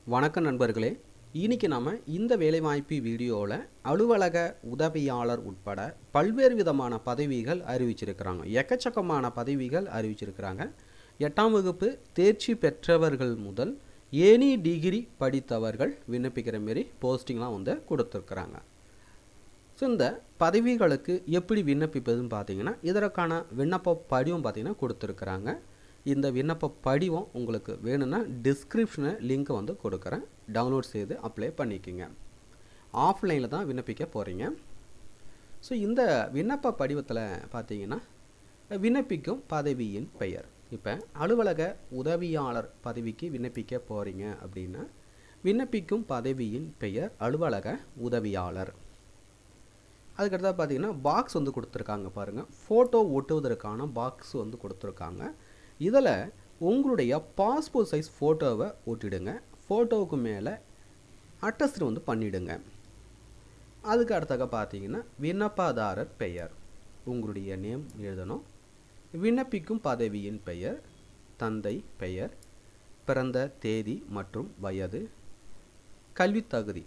வணக்கம் நண்பர்களே இன்னைக்கு நாம இந்த வேலைவாய்ப்பு வீடியோவில் அலுவலக உதவியாளர் உட்பட பல்வேறு விதமான பதவிகள் அறிவிச்சிருக்கிறாங்க எக்கச்சக்கமான பதவிகள் அறிவிச்சிருக்கிறாங்க எட்டாம் வகுப்பு தேர்ச்சி பெற்றவர்கள் முதல் எனி டிகிரி படித்தவர்கள் விண்ணப்பிக்கிற மாரி போஸ்டிங்லாம் வந்து கொடுத்துருக்குறாங்க ஸோ இந்த பதவிகளுக்கு எப்படி விண்ணப்பிப்பதுன்னு பார்த்தீங்கன்னா இதற்கான விண்ணப்ப படிவம் பார்த்தீங்கன்னா கொடுத்துருக்குறாங்க இந்த விண்ணப்ப படிவம் உங்களுக்கு வேணும்னா டிஸ்கிரிப்ஷனில் லிங்க்கை வந்து கொடுக்குறேன் டவுன்லோட் செய்து அப்ளை பண்ணிக்கோங்க ஆஃப்லைனில் தான் விண்ணப்பிக்க போகிறீங்க ஸோ இந்த விண்ணப்ப படிவத்தில் பார்த்தீங்கன்னா விண்ணப்பிக்கும் பதவியின் பெயர் இப்போ அலுவலக உதவியாளர் பதவிக்கு விண்ணப்பிக்க போகிறீங்க அப்படின்னா விண்ணப்பிக்கும் பதவியின் பெயர் அலுவலக உதவியாளர் அதுக்கடுத்தா பார்த்தீங்கன்னா பாக்ஸ் வந்து கொடுத்துருக்காங்க பாருங்கள் ஃபோட்டோ ஒட்டுவதற்கான பாக்ஸ் வந்து கொடுத்துருக்காங்க இதில் உங்களுடைய பாஸ்போர்ட் சைஸ் ஃபோட்டோவை ஒட்டிடுங்க ஃபோட்டோவுக்கு மேலே அட்டஸ்ட் வந்து பண்ணிவிடுங்க அதுக்கு அடுத்தக பார்த்தீங்கன்னா விண்ணப்பதாரர் பெயர் உங்களுடைய நேம் எழுதணும் விண்ணப்பிக்கும் பதவியின் பெயர் தந்தை பெயர் பிறந்த தேதி மற்றும் வயது கல்வித் தகுதி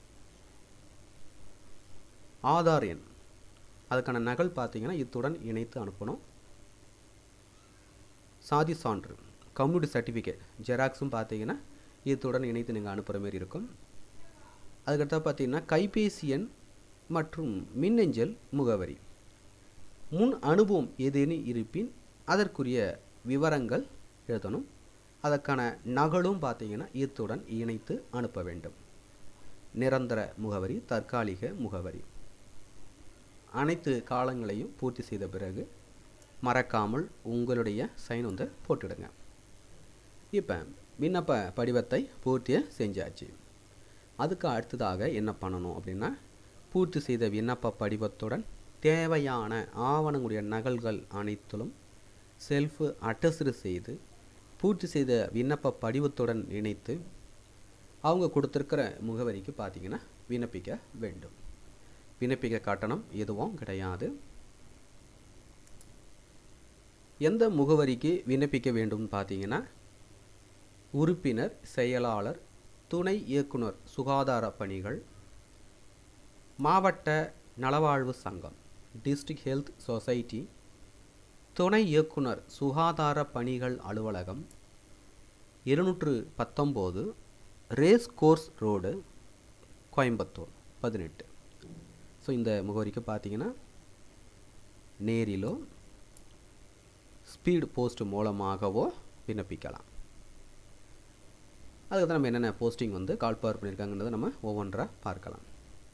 ஆதார் எண் அதுக்கான நகல் பார்த்தீங்கன்னா இத்துடன் இணைத்து அனுப்பணும் சாதி சான்று கம்யூனிட்டி சர்டிஃபிகேட் ஜெராக்ஸும் பார்த்தீங்கன்னா இத்துடன் இணைத்து நீங்கள் அனுப்புகிற மாதிரி இருக்கும் அதுக்கடுத்தா பார்த்தீங்கன்னா கைபேசி எண் மற்றும் மின்னஞ்சல் முகவரி முன் அனுபவம் ஏதேனும் இருப்பின் அதற்குரிய விவரங்கள் எழுதணும் அதற்கான நகலும் பார்த்தீங்கன்னா இத்துடன் இணைத்து அனுப்ப வேண்டும் நிரந்தர முகவரி தற்காலிக முகவரி அனைத்து காலங்களையும் பூர்த்தி செய்த பிறகு மறக்காமல் உங்களுடைய சைன் வந்து போட்டுடுங்க இப்போ விண்ணப்ப படிவத்தை பூர்த்தியை செஞ்சாச்சு அதுக்கு அடுத்ததாக என்ன பண்ணணும் அப்படின்னா பூர்த்தி செய்த விண்ணப்ப படிவத்துடன் தேவையான ஆவணங்களுடைய நகல்கள் அனைத்திலும் செல்ஃபு அட்டஸ்டு செய்து பூர்த்தி செய்த விண்ணப்ப படிவத்துடன் இணைத்து அவங்க கொடுத்துருக்கிற முகவரிக்கு பார்த்தீங்கன்னா விண்ணப்பிக்க வேண்டும் விண்ணப்பிக்க கட்டணம் எதுவும் கிடையாது எந்த முகவரிக்கு விண்ணப்பிக்க வேண்டும் பார்த்தீங்கன்னா உறுப்பினர் செயலாளர் துணை இயக்குனர் சுகாதார பணிகள் மாவட்ட நலவாழ்வு சங்கம் டிஸ்ட்ரிக்ட் ஹெல்த் சொசைட்டி துணை இயக்குனர் சுகாதார பணிகள் அலுவலகம் இருநூற்று பத்தொம்போது ரேஸ் கோர்ஸ் ரோடு கோயம்புத்தூர் பதினெட்டு ஸோ இந்த முகவரிக்கு பார்த்தீங்கன்னா நேரிலோ ஸ்பீடு போஸ்ட் மூலமாகவோ விண்ணப்பிக்கலாம் அதுக்கு தான் நம்ம என்னென்ன போஸ்டிங் வந்து கால் பவர் பண்ணியிருக்காங்கன்றதை நம்ம ஒவ்வொன்றாக பார்க்கலாம்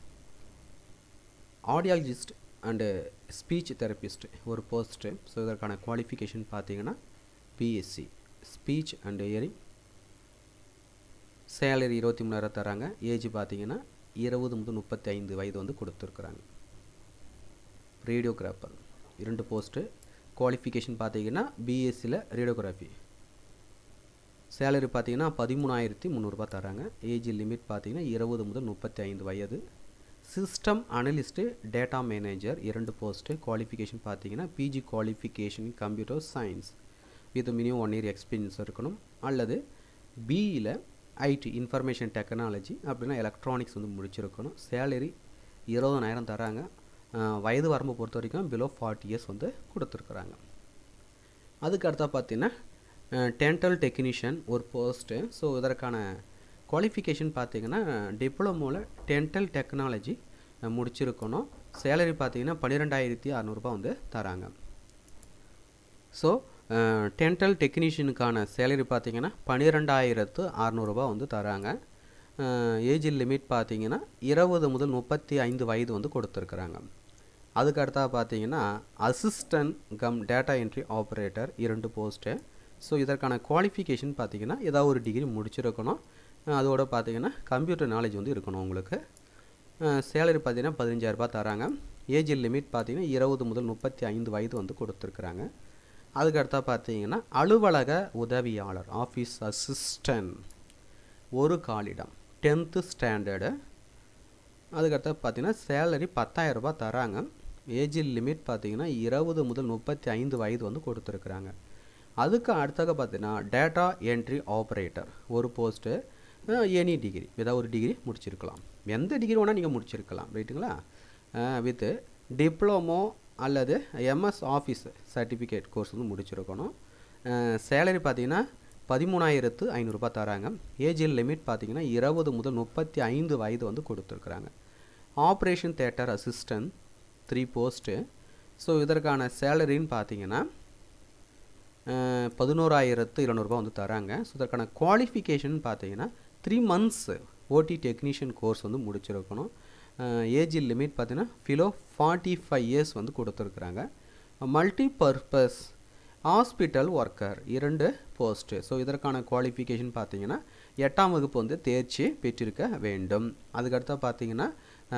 ஆடியாலஜிஸ்ட் அண்டு ஸ்பீச் தெரபிஸ்ட் ஒரு போஸ்ட்டு ஸோ இதற்கான குவாலிஃபிகேஷன் பார்த்தீங்கன்னா BSc speech and hearing salary இருபத்தி மூணாயிரம் தராங்க ஏஜ் பார்த்தீங்கன்னா இருபது முதல் முப்பத்தி ஐந்து வயது வந்து கொடுத்துருக்குறாங்க ரேடியோகிராஃபர் இரண்டு போஸ்ட்டு குவாலிஃபிகேஷன் பார்த்தீங்கன்னா பிஎஸ்சியில் ரேடியோகிராஃபி சேலரி பார்த்தீங்கன்னா பதிமூணாயிரத்தி முந்நூறுரூபா தராங்க ஏஜ் லிமிட் பார்த்தீங்கன்னா இருபது முதல் முப்பத்தி ஐந்து வயது சிஸ்டம் அனலிஸ்ட்டு டேட்டா மேனேஜர் இரண்டு போஸ்ட்டு குவாலிஃபிகேஷன் பார்த்தீங்கன்னா PG qualification computer science with minimum one year experience இருக்கணும் அல்லது பிஇயில் ஐடி இன்ஃபர்மேஷன் டெக்னாலஜி அப்படின்னா எலக்ட்ரானிக்ஸ் வந்து முடிச்சிருக்கணும் சேலரி இருபதனாயிரம் தராங்க வயது வரம்பு பொறுத்த வரைக்கும் பிலோ ஃபார்ட்டி இயர்ஸ் வந்து கொடுத்துருக்குறாங்க அதுக்கு அடுத்தா பார்த்தீங்கன்னா டென்டல் டெக்னீஷியன் ஒரு போஸ்ட்டு ஸோ இதற்கான குவாலிஃபிகேஷன் பார்த்தீங்கன்னா டிப்ளமோவில் டென்டல் டெக்னாலஜி முடிச்சிருக்கணும் சேலரி பார்த்தீங்கன்னா பன்னிரெண்டாயிரத்தி அறநூறுபா வந்து தராங்க ஸோ டென்டல் டெக்னீஷியனுக்கான சேலரி பார்த்தீங்கன்னா பன்னிரெண்டாயிரத்து அறநூறுபா வந்து தராங்க ஏஜ் லிமிட் பார்த்தீங்கன்னா இருபது முதல் முப்பத்தி ஐந்து வயது வந்து கொடுத்துருக்குறாங்க அதுக்கு அடுத்தா பார்த்தீங்கன்னா assistant cum data entry operator இரண்டு போஸ்ட்டு ஸோ இதற்கான குவாலிஃபிகேஷன் பார்த்தீங்கன்னா ஏதாவது ஒரு டிகிரி முடிச்சிருக்கணும் அதோட பார்த்தீங்கன்னா கம்ப்யூட்டர் நாலேஜ் வந்து இருக்கணும் உங்களுக்கு சேலரி பார்த்தீங்கன்னா பதினஞ்சாயிரரூபா தராங்க ஏஜ் லிமிட் பார்த்தீங்கன்னா இருபது முதல் முப்பத்தி ஐந்து வயது வந்து கொடுத்துருக்குறாங்க அதுக்கு அடுத்தா பார்த்தீங்கன்னா அலுவலக உதவியாளர் ஆஃபீஸ் அசிஸ்டன்ட் ஒரு காலிடம் டென்த்து ஸ்டாண்டர்டு அதுக்கடுத்து பார்த்தீங்கன்னா சேலரி பத்தாயிரரூபா தராங்க ஏஜ் லிமிட் பார்த்தீங்கன்னா இருபது முதல் முப்பத்தி ஐந்து வயது வந்து கொடுத்துருக்குறாங்க அதுக்கு அடுத்தக பார்த்தீங்கன்னா டேட்டா என்ட்ரி ஆப்ரேட்டர் ஒரு போஸ்ட்டு எனி டிகிரி ஏதாவது ஒரு டிகிரி முடிச்சிருக்கலாம் எந்த டிகிரி வேணால் நீங்கள் முடிச்சிருக்கலாம் ரைட்டுங்களா வித்து டிப்ளமோ அல்லது எம்எஸ் ஆஃபீஸ் சர்டிஃபிகேட் கோர்ஸ் வந்து முடிச்சிருக்கணும் சேலரி பார்த்தீங்கன்னா பதிமூணாயிரத்து ஐநூறுரூபா தராங்க ஏஜில் லிமிட் பார்த்தீங்கன்னா இருபது முதல் முப்பத்தி ஐந்து வயது வந்து கொடுத்துருக்குறாங்க operation theatre assistant three post so இதற்கான சேலரின்னு பார்த்தீங்கன்னா பதினோராயிரத்து இருநூறுபா வந்து தராங்க ஸோ இதற்கான குவாலிஃபிகேஷன் பார்த்தீங்கன்னா three months OT technician course வந்து முடிச்சிருக்கணும் ஏஜ் லிமிட் பார்த்தீங்கன்னா ஃபிலோ ஃபார்ட்டி ஃபைவ் இயர்ஸ் வந்து கொடுத்துருக்குறாங்க மல்டி பர்பஸ் ஹாஸ்பிட்டல் ஒர்க்கர் இரண்டு போஸ்ட்டு ஸோ இதற்கான குவாலிஃபிகேஷன் பார்த்தீங்கன்னா எட்டாம் வகுப்பு வந்து தேர்ச்சி பெற்றிருக்க வேண்டும் அதுக்கடுத்தா பார்த்தீங்கன்னா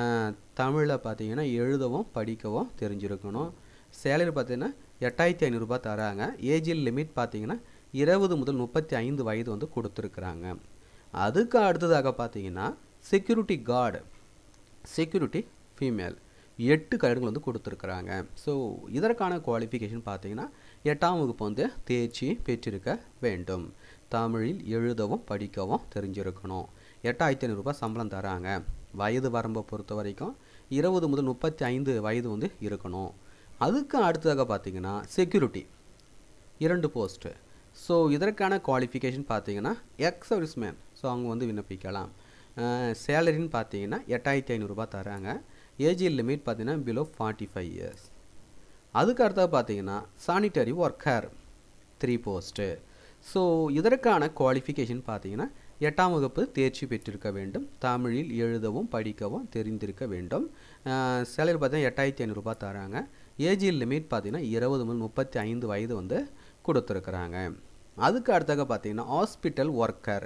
தமிழில் பார்த்தீங்கன்னா எழுதவும் படிக்கவும் தெரிஞ்சிருக்கணும் சேலரி பார்த்தீங்கன்னா எட்டாயிரத்தி ஐநூறுரூபா தராங்க ஏஜில் லிமிட் பார்த்தீங்கன்னா இருபது முதல் முப்பத்தி ஐந்து வயது வந்து கொடுத்துருக்குறாங்க அதுக்கு அடுத்ததாக பார்த்தீங்கன்னா செக்யூரிட்டி கார்டு செக்யூரிட்டி ஃபீமேல் எட்டு கலர்கள் வந்து கொடுத்துருக்குறாங்க ஸோ இதற்கான குவாலிஃபிகேஷன் பார்த்தீங்கன்னா எட்டாம் வகுப்பு வந்து தேர்ச்சி பெற்றிருக்க வேண்டும் தமிழில் எழுதவும் படிக்கவும் தெரிஞ்சிருக்கணும் எட்டாயிரத்தி ஐநூறுரூபா சம்பளம் தராங்க வயது வரம்பை பொறுத்த வரைக்கும் இருபது முதல் முப்பத்தி ஐந்து வயது வந்து இருக்கணும் அதுக்கு அடுத்ததாக பார்த்தீங்கன்னா செக்யூரிட்டி இரண்டு போஸ்ட்டு ஸோ இதற்கான குவாலிஃபிகேஷன் பார்த்தீங்கன்னா எக்ஸ் சர்வீஸ்மேன் ஸோ அவங்க வந்து விண்ணப்பிக்கலாம் சேலரின்னு பார்த்தீங்கன்னா எட்டாயிரத்தி ஐநூறுரூபா தராங்க ஏஜ் லிமிட் பார்த்தீங்கன்னா பிலோ ஃபார்ட்டி ஃபைவ் இயர்ஸ் அதுக்கு அடுத்தது பார்த்தீங்கன்னா sanitary worker three post so இதற்கான குவாலிஃபிகேஷன் பார்த்தீங்கன்னா எட்டாம் வகுப்பு தேர்ச்சி பெற்றிருக்க வேண்டும் தமிழில் எழுதவும் படிக்கவும் தெரிந்திருக்க வேண்டும் சேலரி பார்த்தீங்கன்னா எட்டாயிரத்தி ஐநூறுரூபா தராங்க ஏஜ் லிமிட் பார்த்தீங்கன்னா இருபது முதல் முப்பத்தி ஐந்து வயது வந்து கொடுத்துருக்குறாங்க அதுக்கு அடுத்தாக பார்த்தீங்கன்னா hospital worker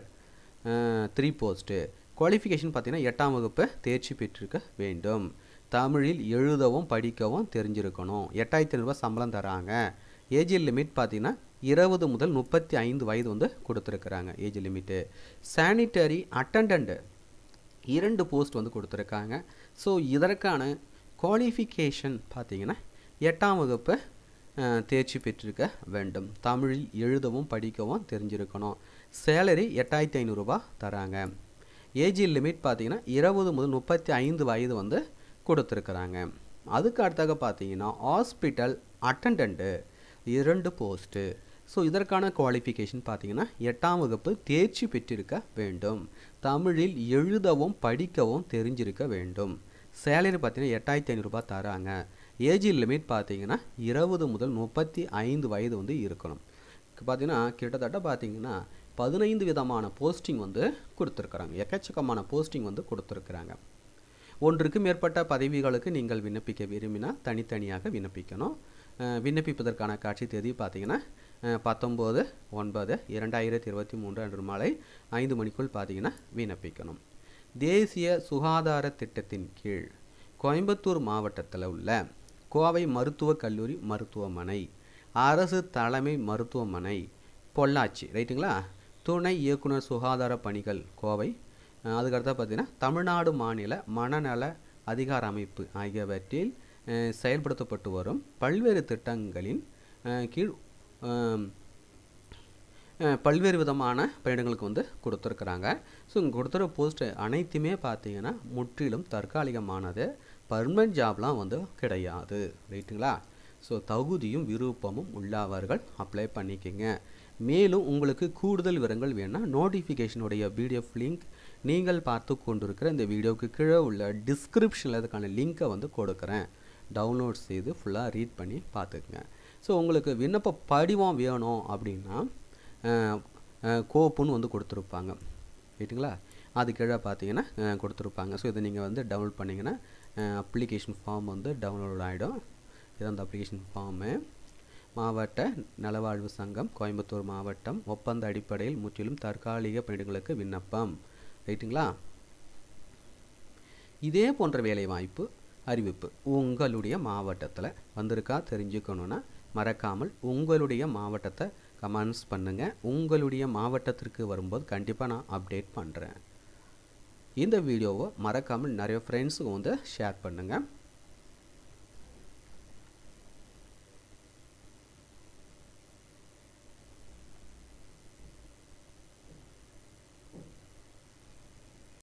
three post qualification பார்த்தீங்கன்னா எட்டாம் வகுப்பு தேர்ச்சி பெற்றிருக்க வேண்டும் தமிழில் எழுதவும் படிக்கவும் தெரிஞ்சிருக்கணும் எட்டாயிரத்தி ஐநூறுரூவா சம்பளம் தராங்க ஏஜ் லிமிட் பார்த்தீங்கன்னா இருபது முதல் முப்பத்தி ஐந்து வயது வந்து கொடுத்துருக்குறாங்க ஏஜ் லிமிட்டு சானிட்டரி அட்டண்டன்ட் இரண்டு போஸ்ட் வந்து கொடுத்துருக்காங்க ஸோ இதற்கான குவாலிஃபிகேஷன் பார்த்தீங்கன்னா எட்டாம் வகுப்பு தேர்ச்சி பெற்றிருக்க வேண்டும் தமிழில் எழுதவும் படிக்கவும் தெரிஞ்சிருக்கணும் சேலரி எட்டாயிரத்தி ஐநூறுரூபா தராங்க ஏஜ் லிமிட் பார்த்தீங்கன்னா இருபது முதல் முப்பத்தி ஐந்து வயது வந்து கொடுத்துருக்குறாங்க அதுக்கு அடுத்தாக பார்த்தீங்கன்னா ஹாஸ்பிட்டல் அட்டண்டன்ட்டு இரண்டு போஸ்ட்டு ஸோ இதற்கான குவாலிஃபிகேஷன் பார்த்தீங்கன்னா எட்டாம் வகுப்பு தேர்ச்சி பெற்றிருக்க வேண்டும் தமிழில் எழுதவும் படிக்கவும் தெரிஞ்சிருக்க வேண்டும் சேலரி பார்த்தீங்கன்னா எட்டாயிரத்தி ஐநூறுரூபா தராங்க ஏஜ் லிமிட் பார்த்தீங்கன்னா இருபது முதல் முப்பத்தி ஐந்து வயது வந்து இருக்கணும் பார்த்தீங்கன்னா கிட்டத்தட்ட பார்த்தீங்கன்னா பதினைந்து விதமான போஸ்டிங் வந்து கொடுத்துருக்குறாங்க எக்கச்சக்கமான போஸ்டிங் வந்து கொடுத்துருக்குறாங்க ஒன்றுக்கு மேற்பட்ட பதவிகளுக்கு நீங்கள் விண்ணப்பிக்க விரும்பினால் தனித்தனியாக விண்ணப்பிக்கணும் விண்ணப்பிப்பதற்கான காட்சி தேதி பார்த்தீங்கன்னா பத்தொம்போது ஒன்பது இரண்டாயிரத்தி இருபத்தி மூன்று அன்று மாலை ஐந்து மணிக்குள் பார்த்தீங்கன்னா விண்ணப்பிக்கணும் தேசிய சுகாதார திட்டத்தின் கீழ் கோயம்புத்தூர் மாவட்டத்தில் உள்ள கோவை மருத்துவக் கல்லூரி மருத்துவமனை அரசு தலைமை மருத்துவமனை பொள்ளாச்சி ரைட்டுங்களா துணை இயக்குனர் சுகாதார பணிகள் கோவை அதுக்கடுத்தா பார்த்தீங்கன்னா தமிழ்நாடு மாநில மனநல அதிகார அமைப்பு ஆகியவற்றில் செயல்படுத்தப்பட்டு வரும் பல்வேறு திட்டங்களின் கீழ் பல்வேறு விதமான பணியிடங்களுக்கு வந்து கொடுத்துருக்குறாங்க ஸோ இங்கே கொடுத்துற போஸ்ட் அனைத்துமே பார்த்தீங்கன்னா முற்றிலும் தற்காலிகமானது பர்மனன்ட் ஜாப்லாம் வந்து கிடையாது ரைட்டுங்களா ஸோ தகுதியும் விருப்பமும் உள்ளவர்கள் அப்ளை பண்ணிக்கோங்க மேலும் உங்களுக்கு கூடுதல் விவரங்கள் வேணும்னா நோட்டிஃபிகேஷனுடைய பிடிஎஃப் லிங்க் நீங்கள் பார்த்து கொண்டிருக்கிற இந்த வீடியோவுக்கு கீழே உள்ள டிஸ்கிரிப்ஷனில் அதுக்கான லிங்க்கை வந்து கொடுக்குறேன் டவுன்லோட் செய்து ஃபுல்லாக ரீட் பண்ணி பார்த்துக்குங்க ஸோ உங்களுக்கு விண்ணப்ப படிவம் வேணும் அப்படின்னா கோப்புன்னு வந்து கொடுத்துருப்பாங்க ரைட்டுங்களா அது கீழே பார்த்தீங்கன்னா கொடுத்துருப்பாங்க ஸோ இதை நீங்கள் வந்து டவுன்லோட் பண்ணிங்கன்னா அப்ளிகேஷன் ஃபார்ம் வந்து டவுன்லோட் ஆகிடும் இது அந்த அப்ளிகேஷன் ஃபார்மு மாவட்ட நலவாழ்வு சங்கம் கோயம்புத்தூர் மாவட்டம் ஒப்பந்த அடிப்படையில் முற்றிலும் தற்காலிக பணியிடங்களுக்கு விண்ணப்பம் ரைட்டுங்களா இதே போன்ற வேலைவாய்ப்பு அறிவிப்பு உங்களுடைய மாவட்டத்தில் வந்திருக்கா தெரிஞ்சுக்கணுன்னா மறக்காமல் உங்களுடைய மாவட்டத்தை கமெண்ட்ஸ் பண்ணுங்கள் உங்களுடைய மாவட்டத்திற்கு வரும்போது கண்டிப்பாக நான் அப்டேட் பண்ணுறேன் இந்த வீடியோவை மறக்காமல் நிறைய ஃப்ரெண்ட்ஸுக்கு வந்து ஷேர் பண்ணுங்கள்